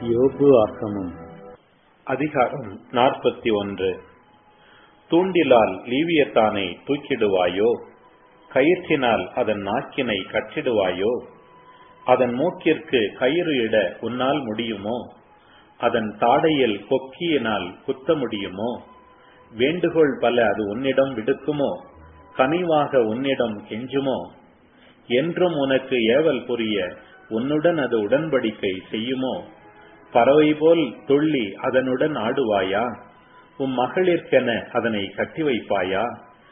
யோபு ஆகமம் அதிகாரம் நாற்பத்தி ஒன்று தூண்டிலால் லீவியத்தானை தூக்கிடுவாயோ கயிற்றினால் அதன் நாக்கினை கற்றிடுவாயோ அதன் மூக்கிற்கு கயிறு இட உன்னால் முடியுமோ அதன் தாடையில் கொக்கியினால் குத்த முடியுமோ வேண்டுகோள் பல அது உன்னிடம் விடுக்குமோ கனிவாக உன்னிடம் கெஞ்சுமோ என்றும் உனக்கு ஏவல் புரிய உன்னுடன் அது உடன்படிக்கை செய்யுமோ பறவை போல் துள்ளி அதனுடன் ஆடுவாயா உம் மகளிர்க்கென அதனை கட்டி வைப்பாயா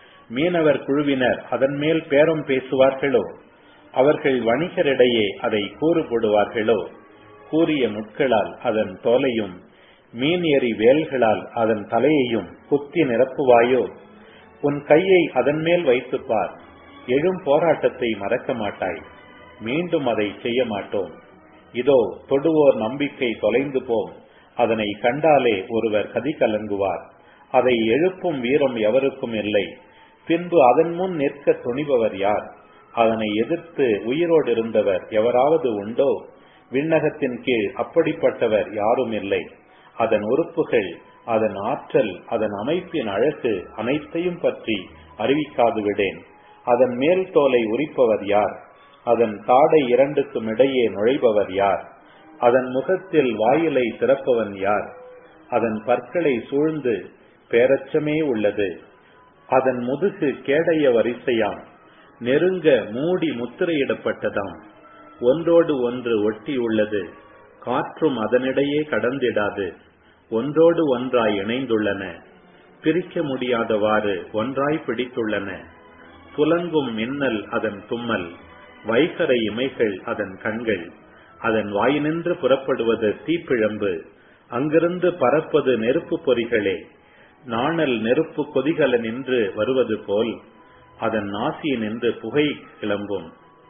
மீனவர் குழுவினர் அதன் மேல் பேரம் பேசுவார்களோ அவர்கள் வணிகரிடையே அதை கூறு போடுவார்களோ கூறிய முட்களால் அதன் தோலையும் மீன் எறி வேல்களால் அதன் தலையையும் குத்தி நிரப்புவாயோ உன் கையை அதன் மேல் வைத்துப் பார் எழும் போராட்டத்தை மறக்க மாட்டாய் மீண்டும் அதை செய்ய மாட்டோம் இதோ தொடுவோர் நம்பிக்கை தொலைந்து போம் அதனை கண்டாலே ஒருவர் கதி கலங்குவார் அதை எழுப்பும் வீரம் எவருக்கும் இல்லை பின்பு அதன் முன் நிற்க துணிபவர் யார் அதனை எதிர்த்து உயிரோடு இருந்தவர் எவராவது உண்டோ விண்ணகத்தின் கீழ் அப்படிப்பட்டவர் யாரும் இல்லை அதன் உறுப்புகள் அதன் ஆற்றல் அதன் அமைப்பின் அழகு அனைத்தையும் பற்றி அறிவிக்காது விடேன் அதன் மேல் தோலை உரிப்பவர் யார் அதன் தாடை இரண்டுக்கும் இடையே நுழைபவர் யார் அதன் முகத்தில் வாயிலை திறப்பவன் யார் அதன் பற்களை சூழ்ந்து பேரச்சமே உள்ளது அதன் முதுகு கேடைய வரிசையாம் நெருங்க மூடி முத்திரையிடப்பட்டதாம் ஒன்றோடு ஒன்று ஒட்டி உள்ளது காற்றும் அதனிடையே கடந்திடாது ஒன்றோடு ஒன்றாய் இணைந்துள்ளன பிரிக்க முடியாதவாறு ஒன்றாய் பிடித்துள்ளன புலங்கும் மின்னல் அதன் தும்மல் வைகரை இமைகள் அதன் கண்கள் அதன் வாயினின்று புறப்படுவது தீப்பிழம்பு அங்கிருந்து பறப்பது நெருப்பு பொறிகளே நாணல் நெருப்பு கொதிகல நின்று வருவது போல் அதன் நாசி நின்று புகை கிளம்பும்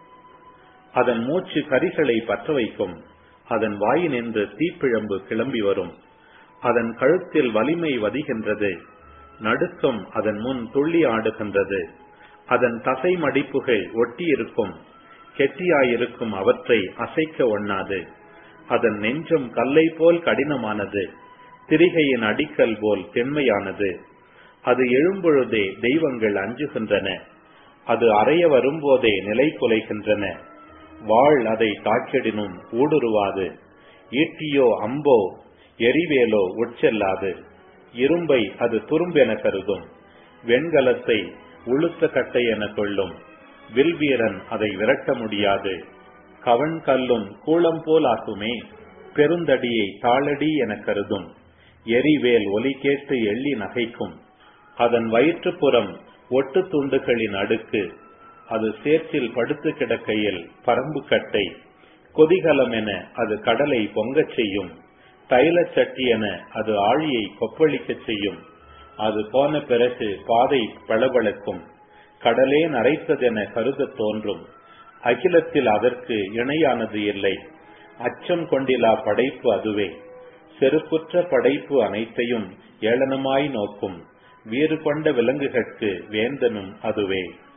அதன் மூச்சு கரிகளை பற்ற வைக்கும் அதன் வாயினின்று தீப்பிழம்பு கிளம்பி வரும் அதன் கழுத்தில் வலிமை வதிகின்றது நடுக்கம் அதன் முன் துள்ளி ஆடுகின்றது அதன் தசை மடிப்புகள் ஒட்டியிருக்கும் கெட்டியாயிருக்கும் அவற்றை அசைக்க ஒண்ணாது அதன் நெஞ்சம் கல்லை போல் கடினமானது திரிகையின் அடிக்கல் போல் தென்மையானது அது எழும்பொழுதே தெய்வங்கள் அஞ்சுகின்றன அது அறைய வரும்போதே நிலை குலைகின்றன வாழ் அதை தாக்கிடினும் ஊடுருவாது ஈட்டியோ அம்போ எரிவேலோ உட்செல்லாது இரும்பை அது துரும்பென கருதும் வெண்கலத்தை உளுத்த கட்டை என கொள்ளும் வில்வீரன் அதை விரட்ட முடியாது கவன் கல்லும் கூளம் போல் ஆக்குமே பெருந்தடியை தாளடி என கருதும் எரிவேல் ஒலி கேட்டு எள்ளி நகைக்கும் அதன் வயிற்றுப்புறம் ஒட்டு துண்டுகளின் அடுக்கு அது சேற்றில் படுத்து கிடக்கையில் பரம்பு கட்டை கொதிகலம் என அது கடலை பொங்கச் செய்யும் தைலச் சட்டி என அது ஆழியை கொப்பளிக்கச் செய்யும் அது போன பிறகு பாதை பளபளக்கும் கடலே நரைத்ததென கருதத் தோன்றும் அகிலத்தில் அதற்கு இணையானது இல்லை அச்சம் கொண்டிலா படைப்பு அதுவே செருக்குற்ற படைப்பு அனைத்தையும் ஏளனமாய் நோக்கும் வீறு கொண்ட விலங்குகட்கு வேந்தனும் அதுவே